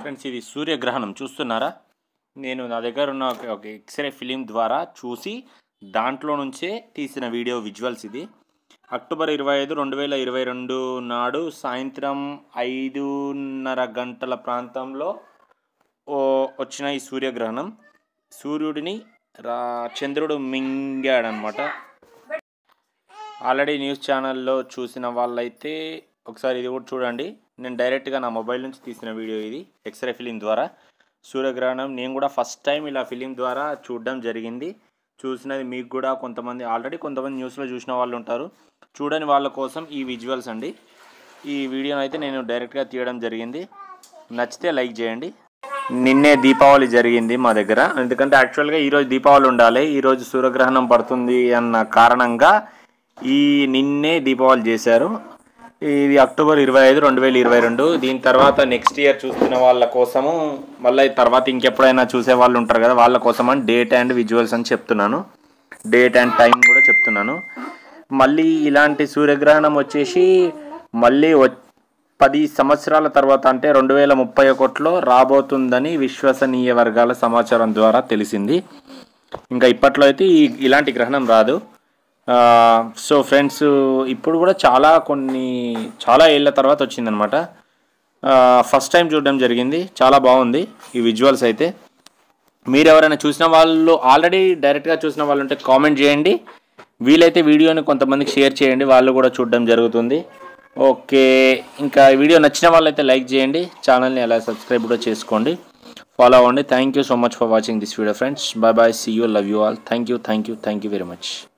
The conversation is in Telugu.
ఫ్రెండ్స్ ఇది సూర్యగ్రహణం చూస్తున్నారా నేను నా దగ్గర ఉన్న ఒక ఒక ఎక్స్రే ఫిలిం ద్వారా చూసి దాంట్లో నుంచే తీసిన వీడియో విజువల్స్ ఇది అక్టోబర్ ఇరవై ఐదు రెండు వేల ఇరవై రెండు నాడు సాయంత్రం ఐదున్నర గంటల ప్రాంతంలో ఓ వచ్చిన ఈ సూర్యగ్రహణం సూర్యుడిని రా చంద్రుడు మింగాడనమాట ఆల్రెడీ న్యూస్ ఛానల్లో చూసిన వాళ్ళైతే ఒకసారి ఇది కూడా చూడండి నేను డైరెక్ట్గా నా మొబైల్ నుంచి తీసిన వీడియో ఇది ఎక్స్రే ఫిలిం ద్వారా సూర్యగ్రహణం నేను కూడా ఫస్ట్ టైం ఇలా ఫిలిం ద్వారా చూడడం జరిగింది చూసినది మీకు కూడా కొంతమంది ఆల్రెడీ కొంతమంది న్యూస్లో చూసిన వాళ్ళు ఉంటారు చూడని వాళ్ళ కోసం ఈ విజువల్స్ అండి ఈ వీడియోని అయితే నేను డైరెక్ట్గా తీయడం జరిగింది నచ్చితే లైక్ చేయండి నిన్నే దీపావళి జరిగింది మా దగ్గర ఎందుకంటే యాక్చువల్గా ఈరోజు దీపావళి ఉండాలి ఈరోజు సూర్యగ్రహణం పడుతుంది అన్న కారణంగా ఈ నిన్నే దీపావళి చేశారు ఇది అక్టోబర్ ఇరవై ఐదు రెండు వేల ఇరవై రెండు దీని తర్వాత నెక్స్ట్ ఇయర్ చూస్తున్న వాళ్ళ కోసము మళ్ళీ తర్వాత ఇంకెప్పుడైనా చూసే వాళ్ళు ఉంటారు కదా వాళ్ళ కోసం అని డేట్ అండ్ విజువల్స్ అని చెప్తున్నాను డేట్ అండ్ టైం కూడా చెప్తున్నాను మళ్ళీ ఇలాంటి సూర్యగ్రహణం వచ్చేసి మళ్ళీ వ- పది సంవత్సరాల తర్వాత అంటే రెండు వేల ముప్పై ఒకటిలో రాబోతుందని విశ్వసనీయ వర్గాల సమాచారం ద్వారా తెలిసింది ఇంకా ఇప్పట్లో అయితే ఈ ఇలాంటి గ్రహణం రాదు ఆ, సో ఫ్రెండ్స్ ఇప్పుడు కూడా చాలా కొన్ని చాలా ఏళ్ళ తర్వాత వచ్చిందనమాట ఫస్ట్ టైం చూడడం జరిగింది చాలా బాగుంది ఈ విజువల్స్ అయితే మీరు ఎవరైనా చూసిన వాళ్ళు ఆల్రెడీ డైరెక్ట్గా చూసిన వాళ్ళు ఉంటే కామెంట్ చేయండి వీలైతే వీడియోని కొంతమందికి షేర్ చేయండి వాళ్ళు కూడా చూడడం జరుగుతుంది ఓకే ఇంకా ఈ వీడియో నచ్చిన వాళ్ళైతే లైక్ చేయండి ఛానల్ని అలా సబ్స్క్రైబ్ కూడా చేసుకోండి ఫాలో అవ్వండి thank you so much for watching this video friends bye bye see you love you all thank you thank you thank you very much